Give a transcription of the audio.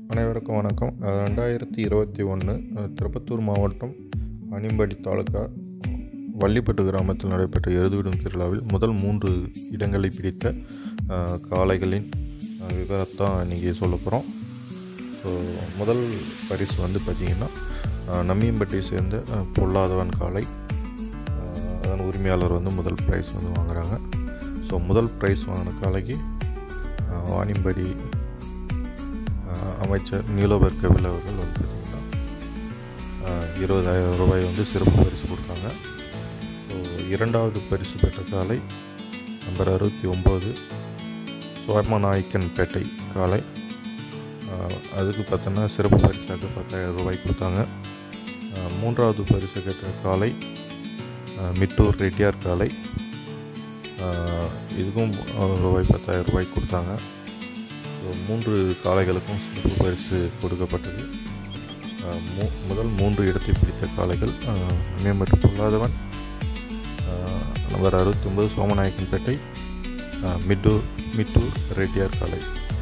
அனைவருக்கும் வணக்கம் அஹ் ரெண்டாயிரத்தி இருபத்தி ஒன்று திருப்பத்தூர் மாவட்டம் அணிம்படி தாலுகா வள்ளிப்பட்டு கிராமத்தில் நடைபெற்ற எருதுவிடும் திருவிழாவில் முதல் மூன்று இடங்களை பிடித்த அஹ், காளைகளின் அஹ், விவரத்தான் இன்றைக்கி சொல்ல போகிறோம் ஸோ முதல் பரிசு வந்து பார்த்திங்கன்னா அஹ், நம்மியம்பட்டியை சேர்ந்த அஹ், பொல்லாதவன் காளை அஹ், அதன் உரிமையாளர் வந்து முதல் ப்ரைஸ் வந்து வாங்குறாங்க ஸோ முதல் ப்ரைஸ் வாங்கின காளைக்கு அஹ், வாணிம்படி அஹ், அமைச்சர் நீலோபர் கபில் அவர்கள் வந்து பார்த்திங்கன்னா அஹ், இருபதாயிரம் ரூபாய் வந்து சிறப்பு பரிசு கொடுத்தாங்க ஸோ இரண்டாவது பரிசு பெற்ற காலை நம்பர் அறுபத்தி ஒம்பது சுவர்மநாயக்கன் பேட்டை காலை அஹ், அதுக்கு பார்த்தோன்னா சிறப்பு பரிசாக பத்தாயிரம் ரூபாய் கொடுத்தாங்க அஹ், மூன்றாவது பரிசு பெற்ற காலை அஹ், மிட்டூர் ரெட்டியார் காலை அஹ், இதுக்கும் அஹ், ரூபாய் பத்தாயிரம் ரூபாய் கொடுத்தாங்க ஸோ மூன்று காளைகளுக்கும் சிறப்பு பரிசு கொடுக்கப்பட்டது அஹ் மூ முதல் மூன்று இடத்தை பிடித்த காளைகள் அஹ், மேம்பட்டு பொல்லாதவன் அஹ், நம்பர் அறுபத்தொம்பது சோமநாயக்கன்பேட்டை அஹ், மிட்டூர் மிட்டூர் ரெட்டியார் காளை